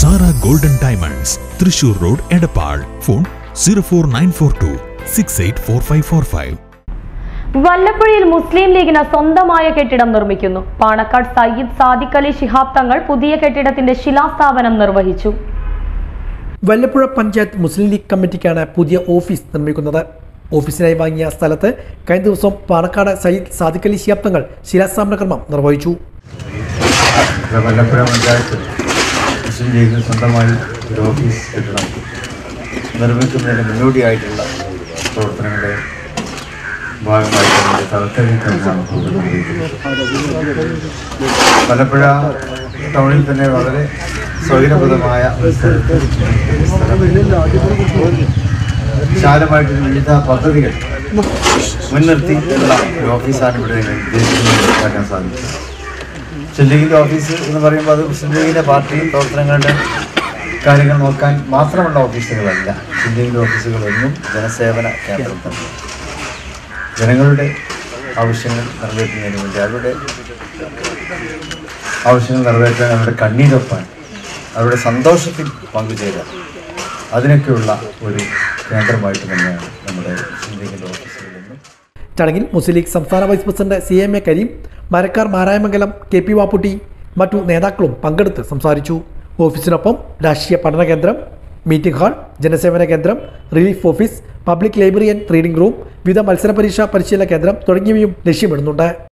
Sara golden diamonds Thrissur road Edappal phone zero four nine four two six eight four five four five വല്ലപ്പുഴയിൽ മുസ്ലിം ലീഗിന് സ്വന്തമായ കെട്ടിടം നിർമ്മിക്കുന്നു പാണക്കാട് സയ്യിദ് സാദിഖ് അലി ശിഹാബ് തങ്ങൾ പുതിയ കെട്ടിടത്തിന്റെ ശിലാസ്ഥാപനം നിർവഹിച്ചു വല്ലപ്പുഴ പഞ്ചായത്ത് മുസ്ലിം ലീഗ് കമ്മിറ്റിക്കാണ് പുതിയ ഓഫീസ് നിർമ്മിക്കുന്നത് ഓഫീസിനായി വാങ്ങിയ സ്ഥലത്ത് കഴിഞ്ഞ ദിവസം പാണക്കാട് സയ്യിദ് സാദിഖ് അലി ശിഹാബ് തങ്ങൾ ശിലാസ്ഥാപന കർമ്മം നിർവഹിച്ചു ഇവിടെ വല്ലപ്പുഴ പഞ്ചായത്തിൽ മുസ്ലിം ലീഗ് സ്വന്തമായി ഒരു ഓഫീസ് കെട്ടിടം നിർമ്മിക്കുന്നതിന് മുന്നോടിയായിട്ടുള്ള പ്രവർത്തനങ്ങളുടെ ഭാഗമായിട്ട് അതിൻ്റെ തലക്കെട്ടിട്ടാണ് വല്ലപ്പുഴ ടൗണിൽ തന്നെ വളരെ സൗകര്യപ്രദമായ ഒരു സ്ഥലത്ത് ഈ സ്ഥലം വിശാലമായിട്ട് വിവിധ പദ്ധതികൾ മുൻനിർത്തിയിട്ടുള്ള ഒരു ഓഫീസാണ് ഇവിടെ ഉദ്ദേശിക്കുന്നത് മനസ്സിലാക്കാൻ സാധിക്കും മുസ്ലിം ലീഗിൻ്റെ ഓഫീസ് എന്ന് പറയുമ്പോൾ അത് മുസ്ലിം ലീഗിൻ്റെ പാർട്ടി പ്രവർത്തനങ്ങളുടെ കാര്യങ്ങൾ നോക്കാൻ മാത്രമുള്ള ഓഫീസുകളല്ല മുസ്ലിം ലീഗിൻ്റെ ഓഫീസുകളൊന്നും ജനസേവന കേന്ദ്രം തന്നെ ജനങ്ങളുടെ ആവശ്യങ്ങൾ നിറവേറ്റുന്നതിന് വേണ്ടി അവരുടെ ആവശ്യങ്ങൾ നിറവേറ്റാൻ അവരുടെ കണ്ണീരൊപ്പാൻ അവരുടെ സന്തോഷത്തിൽ പങ്കുചേരാൻ അതിനൊക്കെയുള്ള ഒരു കേന്ദ്രമായിട്ട് തന്നെയാണ് നമ്മുടെ മുസ്ലിം ലീഗിൻ്റെ ഓഫീസുകളെന്നും ചടങ്ങിൽ മുസ്ലിം ലീഗ് സംസ്ഥാന vice president C M A Kareem Marakkar Marayamangalam K P Vapputty മറ്റു നേതാക്കളും പങ്കെടുത്ത് സംസാരിച്ചു ഓഫീസിനൊപ്പം രാഷ്ട്രീയ പഠന കേന്ദ്രം മീറ്റിംഗ് ഹാൾ ജനസേവന കേന്ദ്രം relief office public library and reading room വിവിധ മത്സര പരീക്ഷാ പരിശീലന കേന്ദ്രം തുടങ്ങിയവയും ലക്ഷ്യമിടുന്നുണ്ട്